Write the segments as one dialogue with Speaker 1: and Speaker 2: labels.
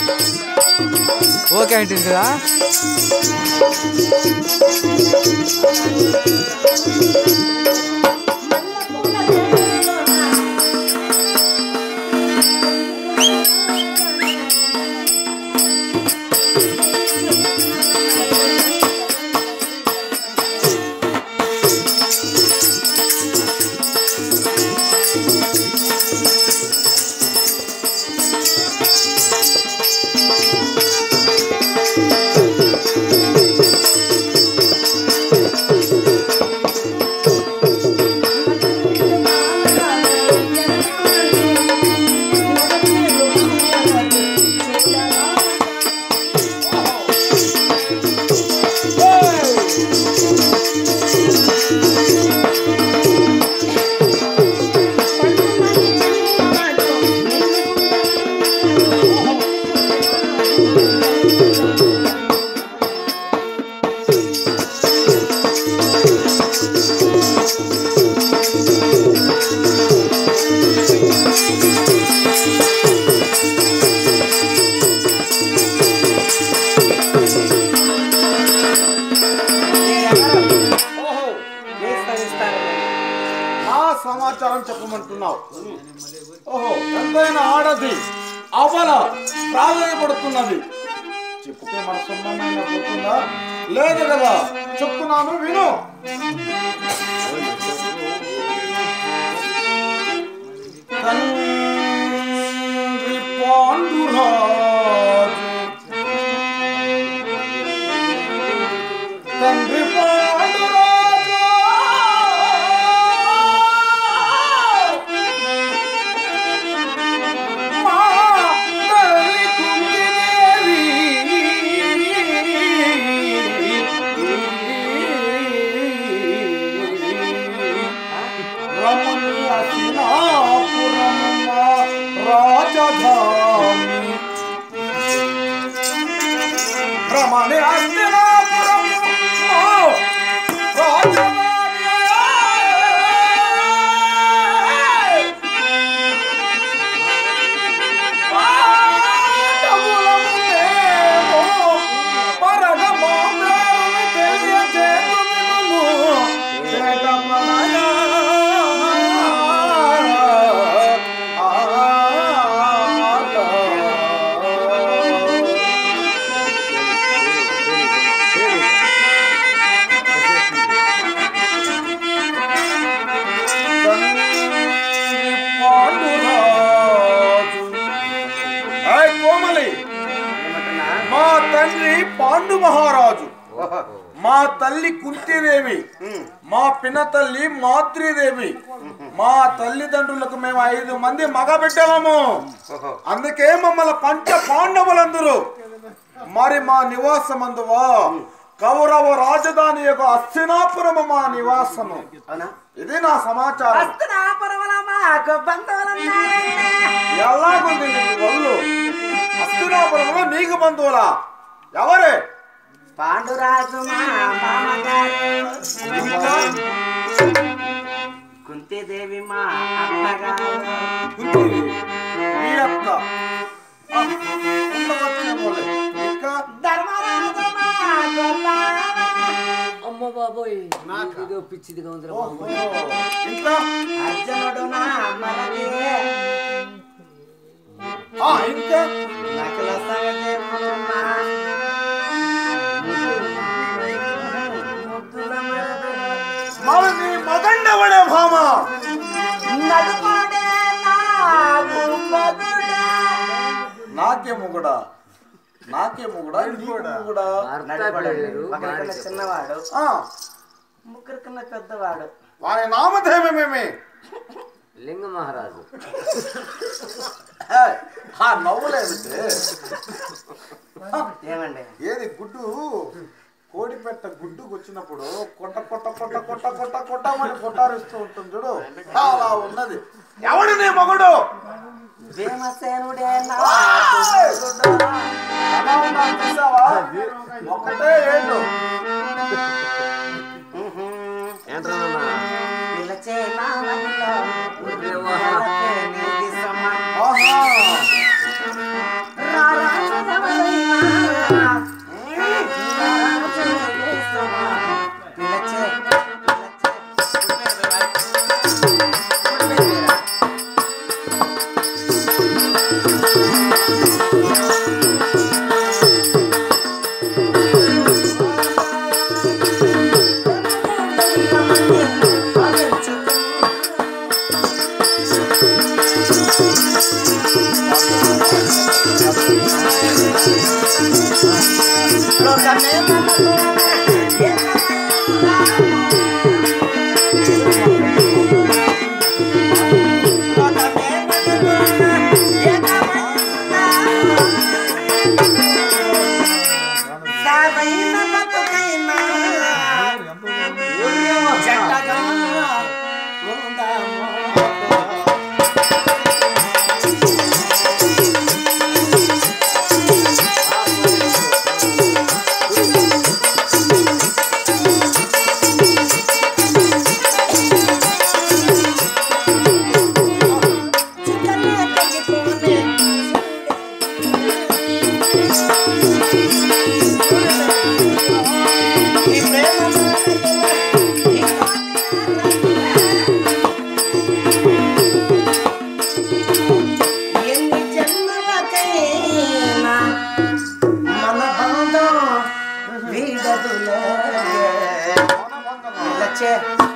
Speaker 1: Okay అంటే కదా
Speaker 2: ఓహో
Speaker 3: ఆ సమాచారం చెప్పమంటున్నావు ఓహో ఎంతైనా ఆడది అవల ప్రాధాన్యపడుతున్నది చెప్తే మన సొంతమైన పోతుందా లేదు కదా చెప్తున్నాను విను తండ్రి పాండురాజు తండ్రి పాండురాజు మా తల్లి కుంతిదేవి రమణీయ సినాపురమ్మ రాజధాని రమణి అస్తినాపురము రాజధాని కోమలి మా తండ్రి పాండు మహారాజు మా తల్లి కుంతిదేవి మా పిన తల్లి మాతృదేవి మా తల్లిదండ్రులకు మేము ఐదు మంది మగ బిడ్డలము అందుకే మమ్మల్ని పంచ పాండవులందరూ మరి మా నివాసం అందువా కౌరవ రాజధాని యొక్క అస్థినాపురము మా నివాసము ఇది నా సమాచారం ఎలాగుంది నీకు ఒళ్ళు అస్థినాపురంలో నీకు బంధువులా ఎవరే
Speaker 2: పాండురాజు మా మామగారు
Speaker 3: ఇంకా
Speaker 2: కుంతిదేవి మా అత్తగారు
Speaker 3: కుంతిదేవి, మీ అక్క ఆ, ఉండవచ్చేమోలే. ఇంకా
Speaker 2: ధర్మరాజు మా గొప్ప
Speaker 4: అమ్మ బాబోయ్ ఇదో పిచ్చిదిగా ఉందిరా
Speaker 3: ఓహో,
Speaker 4: బాబోయ్
Speaker 3: ఇంకా
Speaker 2: అర్జునుడు నా మరది
Speaker 3: ఆ, ఇంకా
Speaker 2: నకల సహదేవుడు నా ముద్దుల మరది.
Speaker 3: మరి నీ మగండవడే భామ
Speaker 2: నడుమడే నాకు మగుడే.
Speaker 3: నాకే ముగుడా నాకే ముగుడా నీకు ముగుడా
Speaker 4: భర్త పేరు
Speaker 2: ఒకరికన్నా చిన్నవాడు
Speaker 3: ఆ,
Speaker 2: ముగ్గురు కన్నా పెద్దవాడు
Speaker 3: వారి నామధేయమేమి
Speaker 4: లింగ మహారాజు
Speaker 3: ఏయ్, ఆ నవ్వులేమిటి
Speaker 2: ఏమండి
Speaker 3: ఏది గుడ్డు కోడి పెట్ట గుడ్డుకు వచ్చినప్పుడు కొట్ట కొట్ట కొట్ట కొట్ట కొట్ట కొట్టమని కొట్టారిస్తూ ఉంటుంది చూడు అలా ఉన్నది ఎవడు నీ మగుడు
Speaker 2: భీమసేనుడే నా
Speaker 3: ఏయ్!
Speaker 2: మగుడు.
Speaker 3: ఎలా ఉన్నాడు చూసావా ఒకటే ఏళ్ళు
Speaker 4: ఏంట్రా
Speaker 2: పిలిచే నా మదిలో
Speaker 4: ఉర్రేవా.
Speaker 2: ఉర్రెవకే నీది సమ.
Speaker 3: ఆహా
Speaker 2: రారాజు జంటగా ఉందాము ఎన్ని జన్మలకైనా మన బంధం వీడదులే లచ్చే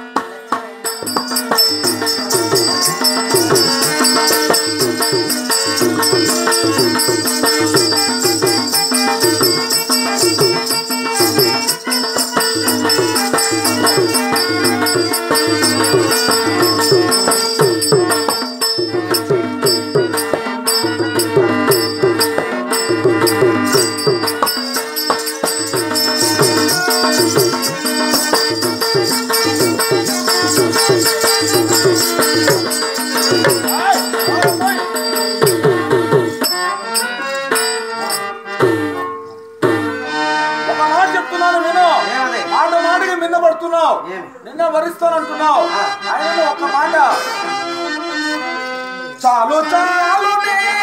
Speaker 3: ఒక మాట చెప్తున్నాను విను
Speaker 2: ఏమది?
Speaker 3: మాట మాటకి మిన్నబడుతున్నావు
Speaker 2: ఏమి?
Speaker 3: నిన్న వరిస్తానంటున్నావు ఆయన ఒక మాట చాలు చాలు నే